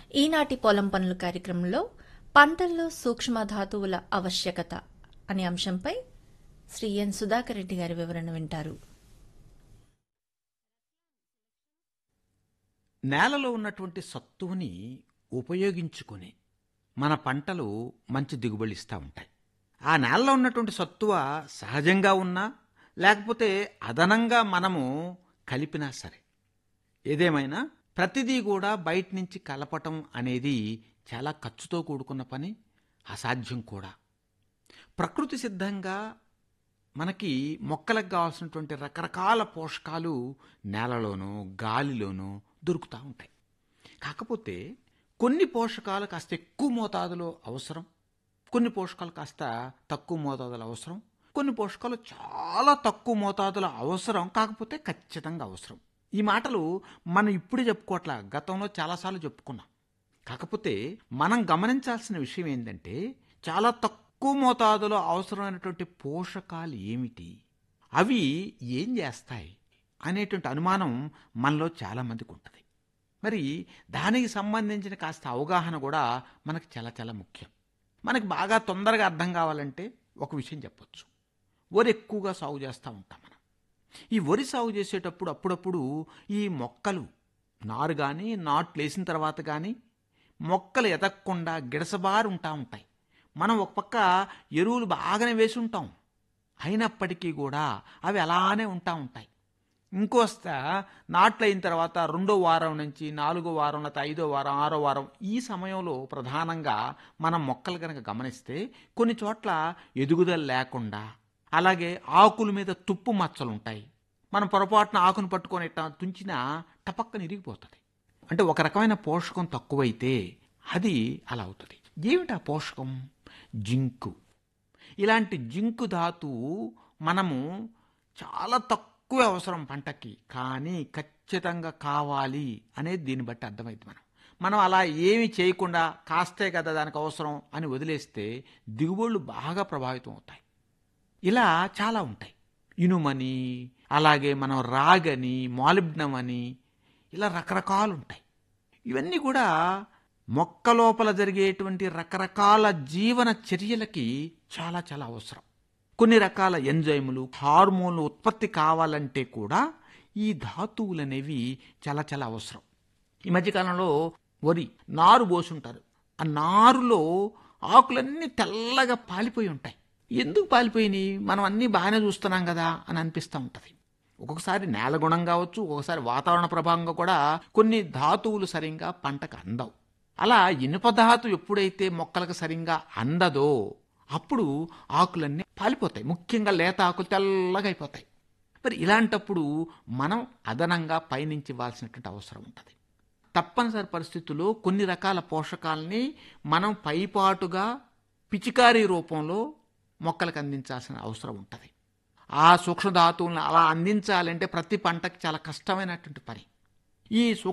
ఈనాటి పొలం పనులు కార్యక్రమంలో పంటల్లో సూక్ష్మ ధాతువుల ఆవశ్యకత అనే అంశంపై శ్రీ ఎన్ సుధాకర్ రెడ్డి గారి వివరణ వింటారు నేలలో ఉన్నటువంటి సత్తువుని ఉపయోగించుకొని మన పంటలు మంచి దిగుబడి ఇస్తూ ఉంటాయి ఆ నేలలో ఉన్నటువంటి సత్తువ సహజంగా ఉన్నా లేకపోతే అదనంగా మనము కలిపినా సరే ఏదేమైనా ప్రతిదీ కూడా బయట నుంచి కలపటం అనేది చాలా ఖర్చుతో కూడుకున్న పని అసాధ్యం కూడా ప్రకృతి సిద్ధంగా మనకి మొక్కలకు కావాల్సినటువంటి రకరకాల పోషకాలు నేలలోనూ గాలిలోనూ దొరుకుతూ ఉంటాయి కాకపోతే కొన్ని పోషకాలు కాస్త ఎక్కువ మోతాదులో అవసరం కొన్ని పోషకాలు కాస్త తక్కువ మోతాదులో అవసరం కొన్ని పోషకాలు చాలా తక్కువ మోతాదులో అవసరం కాకపోతే ఖచ్చితంగా అవసరం ఈ మాటలు మనం ఇప్పుడే చెప్పుకోవట్లా గతంలో చాలాసార్లు చెప్పుకున్నాం కాకపోతే మనం గమనించాల్సిన విషయం ఏంటంటే చాలా తక్కువ మోతాదులో అవసరమైనటువంటి పోషకాలు ఏమిటి అవి ఏం చేస్తాయి అనేటువంటి అనుమానం మనలో చాలామందికి ఉంటుంది మరి దానికి సంబంధించిన కాస్త అవగాహన కూడా మనకు చాలా చాలా ముఖ్యం మనకి బాగా తొందరగా అర్థం కావాలంటే ఒక విషయం చెప్పొచ్చు వరి ఎక్కువగా సాగు చేస్తూ ఉంటాం మనం ఈ వరి సాగు చేసేటప్పుడు అప్పుడప్పుడు ఈ మొక్కలు నారు కానీ నాట్లు వేసిన తర్వాత కానీ మొక్కలు ఎదగకుండా గిడసబారి ఉంటా ఉంటాయి మనం ఒక పక్క ఎరువులు బాగానే వేసి ఉంటాం అయినప్పటికీ కూడా అవి అలానే ఉంటా ఉంటాయి ఇంకోస్త నాట్లు అయిన తర్వాత రెండో వారం నుంచి నాలుగో వారం లేకపోతే ఐదో వారం ఆరో వారం ఈ సమయంలో ప్రధానంగా మనం మొక్కలు కనుక గమనిస్తే కొన్ని చోట్ల ఎదుగుదల లేకుండా అలాగే ఆకుల మీద తుప్పు మచ్చలు ఉంటాయి మనం పొరపాటున ఆకును పట్టుకొని ఇట్లా తుంచినా టపక్కన ఇరిగిపోతుంది అంటే ఒక రకమైన పోషకం తక్కువైతే అది అలా అవుతుంది ఏమిటి ఆ పోషకం జింకు ఇలాంటి జింకు ధాతువు మనము చాలా తక్కువ అవసరం పంటకి కానీ ఖచ్చితంగా కావాలి అనేది దీన్ని బట్టి అర్థమైంది మనం మనం అలా ఏమి చేయకుండా కాస్తే కదా దానికి అవసరం అని వదిలేస్తే దిగుబడులు బాగా ప్రభావితం అవుతాయి ఇలా చాలా ఉంటాయి ఇనుమని అలాగే మనం రాగని మాలిబ్నం అని ఇలా రకరకాలు ఉంటాయి ఇవన్నీ కూడా మొక్క లోపల జరిగేటువంటి రకరకాల జీవన చర్యలకి చాలా చాలా అవసరం కొన్ని రకాల ఎంజైములు హార్మోన్లు ఉత్పత్తి కావాలంటే కూడా ఈ ధాతువులు అనేవి చాలా చాలా అవసరం ఈ మధ్యకాలంలో వరి నారు పోసుంటారు ఆ నారులో ఆకులన్నీ తెల్లగా పాలిపోయి ఉంటాయి ఎందుకు పాలిపోయినాయి మనం అన్నీ బాగానే చూస్తున్నాం కదా అని అనిపిస్తూ ఉంటుంది ఒక్కొక్కసారి నేల గుణం కావచ్చు ఒక్కొక్కసారి వాతావరణ ప్రభావంగా కూడా కొన్ని ధాతువులు సరిగ్గా పంటకు అందవు అలా ఇనుప ధాతు ఎప్పుడైతే మొక్కలకు సరిగ్గా అందదో అప్పుడు ఆకులన్నీ పాలిపోతాయి ముఖ్యంగా లేత ఆకులు తెల్లగా అయిపోతాయి మరి ఇలాంటప్పుడు మనం అదనంగా పైనుంచి ఇవ్వాల్సినటువంటి అవసరం ఉంటుంది తప్పనిసరి పరిస్థితుల్లో కొన్ని రకాల పోషకాలని మనం పైపాటుగా పిచికారీ రూపంలో మొక్కలకు అందించాల్సిన అవసరం ఉంటుంది ఆ సూక్ష్మధాతువులను అలా అందించాలంటే ప్రతి పంటకి చాలా కష్టమైనటువంటి పని ఈ